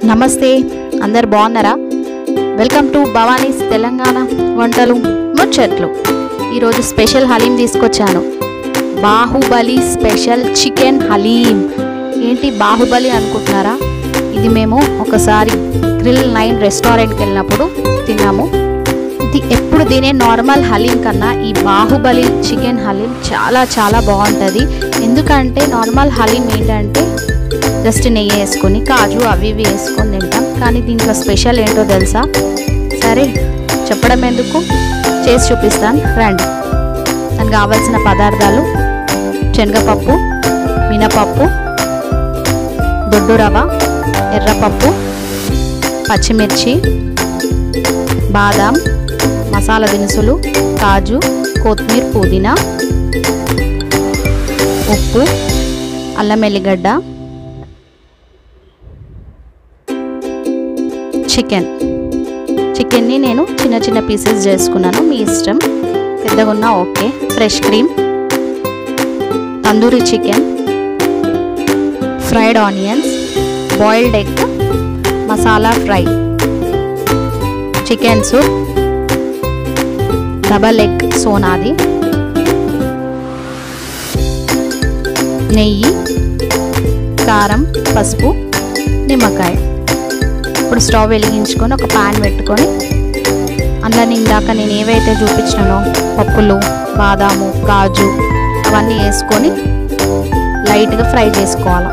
నమస్తే అందరు బాగున్నారా వెల్కమ్ టు భవానీస్ తెలంగాణ వంటలు ముచ్చట్లు ఈరోజు స్పెషల్ హలీం తీసుకొచ్చాను బాహుబలి స్పెషల్ చికెన్ హలీం ఏంటి బాహుబలి అనుకుంటున్నారా ఇది మేము ఒకసారి గ్రిల్ నైన్ రెస్టారెంట్కి వెళ్ళినప్పుడు తిన్నాము ఇది ఎప్పుడు తినే నార్మల్ హలీం కన్నా ఈ బాహుబలి చికెన్ హలీం చాలా చాలా బాగుంటుంది ఎందుకంటే నార్మల్ హలీం ఏంటంటే జస్ట్ నెయ్యి వేసుకొని కాజు అవి ఇవి వేసుకొని తింటాం కానీ దీంట్లో స్పెషల్ ఏంటో తెలుసా సరే చెప్పడం ఎందుకు చేసి చూపిస్తాను రండి దానికి కావాల్సిన పదార్థాలు శనగపప్పు మినపప్పు దొడ్డు రవ్వ ఎర్రపప్పు పచ్చిమిర్చి బాదాం మసాలా దినుసులు కాజు కొత్తిమీర పుదీనా ఉప్పు అల్లం ఎల్లిగడ్డ చికెన్ చికెన్ని నేను చిన్న చిన్న పీసెస్ చేసుకున్నాను మీ ఇష్టం పెద్దగా ఉన్నా okay fresh cream tandoori chicken fried onions boiled egg masala fry chicken soup double egg సోనాది నెయ్యి కారం పసుపు నిమ్మకాయ ఇప్పుడు స్టవ్ వెలిగించుకొని ఒక పాన్ పెట్టుకొని అందులో ఇందాక నేను ఏవైతే చూపించినానో పప్పులు బాదాము కాజు అవన్నీ వేసుకొని లైట్గా ఫ్రై చేసుకోవాలి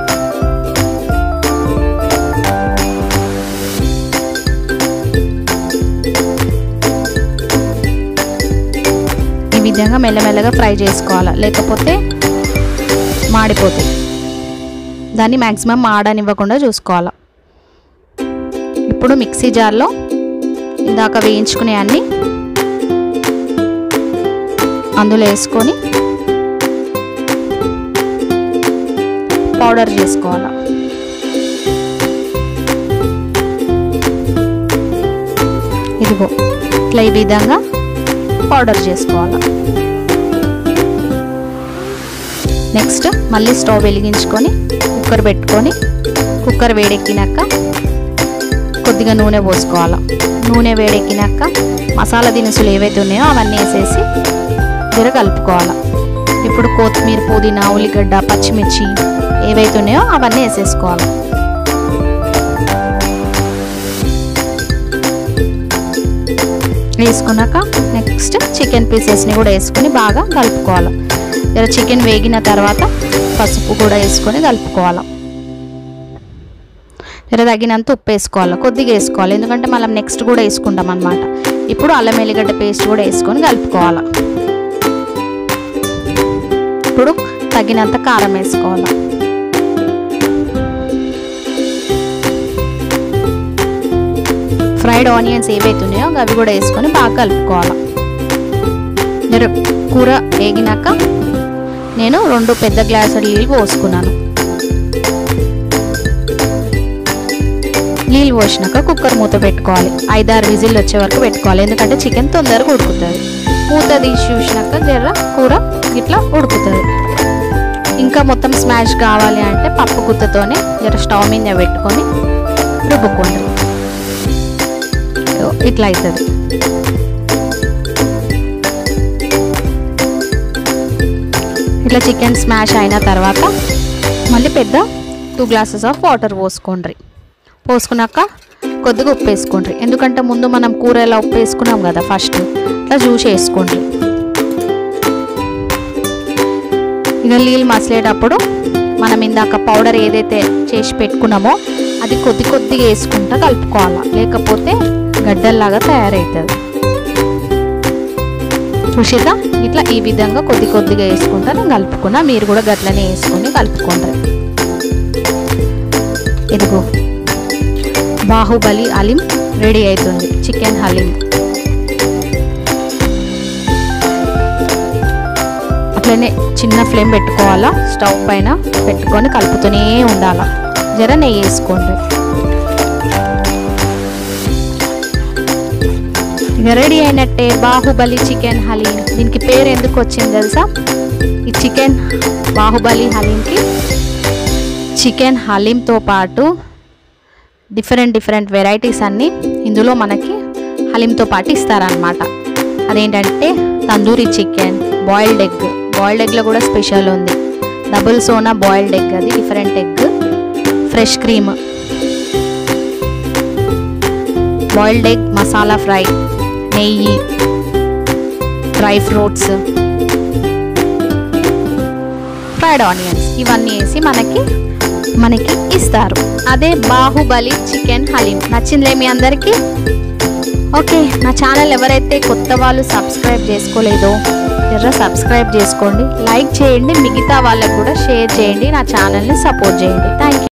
ఈ విధంగా మెల్లమెల్లగా ఫ్రై చేసుకోవాలి లేకపోతే మాడిపోతాయి దాన్ని మ్యాక్సిమం మాడనివ్వకుండా చూసుకోవాలి ఇప్పుడు మిక్సీ జార్లో ఇందాక వేయించుకునే అన్ని అందులో వేసుకొని పౌడర్ చేసుకోవాలి ఇదిగో ఇట్లా ఈ విధంగా పౌడర్ చేసుకోవాలి నెక్స్ట్ మళ్ళీ స్టవ్ వెలిగించుకొని కుక్కర్ పెట్టుకొని కుక్కర్ వేడెక్కినాక కొద్దిగా నూనె పోసుకోవాలి నూనె వేడెక్కినాక మసాలా దినుసులు ఏవైతే ఉన్నాయో అవన్నీ వేసేసి జర కలుపుకోవాలి ఇప్పుడు కొత్తిమీర పుదీనా ఉల్లిగడ్డ పచ్చిమిర్చి ఏవైతే ఉన్నాయో అవన్నీ వేసేసుకోవాలి వేసుకున్నాక నెక్స్ట్ చికెన్ పీసెస్ని కూడా వేసుకొని బాగా కలుపుకోవాలి జర చికెన్ వేగిన తర్వాత పసుపు కూడా వేసుకొని కలుపుకోవాలి జర తగినంత ఉప్పు వేసుకోవాలి కొద్దిగా వేసుకోవాలి ఎందుకంటే మనం నెక్స్ట్ కూడా వేసుకుంటాం అనమాట ఇప్పుడు అల్లం ఎల్లిగడ్డ పేస్ట్ కూడా వేసుకొని కలుపుకోవాలి ఇప్పుడు తగినంత కారం వేసుకోవాలి ఫ్రైడ్ ఆనియన్స్ ఏవైతే ఉన్నాయో అవి కూడా వేసుకొని బాగా కలుపుకోవాలి జర కూర వేగినాక నేను రెండు పెద్ద గ్లాసుల నీళ్ళు పోసుకున్నాను నీళ్ళు పోసినాక కుక్కర్ మూత పెట్టుకోవాలి ఐదారు విజిల్ వచ్చే వరకు పెట్టుకోవాలి ఎందుకంటే చికెన్ తొందరగా ఉడుకుతుంది మూత తీసి చూసినాక జర కూర ఇట్లా ఉడుకుతుంది ఇంకా మొత్తం స్మాష్ కావాలి అంటే పప్పు గుత్తతోనే జర స్టవ్ మీద పెట్టుకొని రుబ్బుకోండి ఇట్లా అవుతుంది ఇట్లా చికెన్ స్మాష్ అయిన తర్వాత మళ్ళీ పెద్ద టూ గ్లాసెస్ ఆఫ్ వాటర్ పోసుకోండి పోసుకున్నాక కొద్దిగా ఉప్పు వేసుకోండి ఎందుకంటే ముందు మనం కూర ఎలా ఉప్పు వేసుకున్నాం కదా ఫస్ట్ ఇట్లా చూసి వేసుకోండి ఇక నీళ్ళు మసిలేటప్పుడు మనం ఇందాక పౌడర్ ఏదైతే చేసి పెట్టుకున్నామో అది కొద్ది కొద్దిగా వేసుకుంటా కలుపుకోవాలి లేకపోతే గడ్డల్లాగా తయారవుతుంది చూసేదా ఇట్లా ఈ విధంగా కొద్ది కొద్దిగా వేసుకుంటా నేను కలుపుకున్నా మీరు కూడా గట్లనే వేసుకొని కలుపుకోండి ఇదిగో బాహుబలి హలీం రెడీ అవుతుంది చికెన్ హలీం అట్లనే చిన్న ఫ్లేమ్ పెట్టుకోవాలా స్టవ్ పైన పెట్టుకొని కలుపుతూనే ఉండాలా జర నెయ్యి వేసుకోండి ఇక రెడీ అయినట్టే బాహుబలి చికెన్ హలీం దీనికి పేరు ఎందుకు వచ్చింది తెలుసా ఈ చికెన్ బాహుబలి హలీంకి చికెన్ హలీంతో పాటు డిఫరెంట్ డిఫరెంట్ వెరైటీస్ అన్నీ ఇందులో మనకి హలీంతో పాటు ఇస్తారనమాట అదేంటంటే tandoori chicken boiled egg boiled ఎగ్లో కూడా స్పెషల్ ఉంది డబుల్ సోనా బాయిల్డ్ ఎగ్ అది different egg fresh cream boiled egg masala fry నెయ్యి డ్రై ఫ్రూట్స్ ఫ్రైడ్ ఆనియన్స్ ఇవన్నీ వేసి మనకి మనకి ఇస్తారు అదే బాహుబలి చికెన్ హలీం నచ్చిందిలే మీ అందరికీ ఓకే నా ఛానల్ ఎవరైతే కొత్త వాళ్ళు సబ్స్క్రైబ్ చేసుకోలేదో జర సబ్స్క్రైబ్ చేసుకోండి లైక్ చేయండి మిగతా వాళ్ళకు కూడా షేర్ చేయండి నా ఛానల్ని సపోర్ట్ చేయండి థ్యాంక్ యూ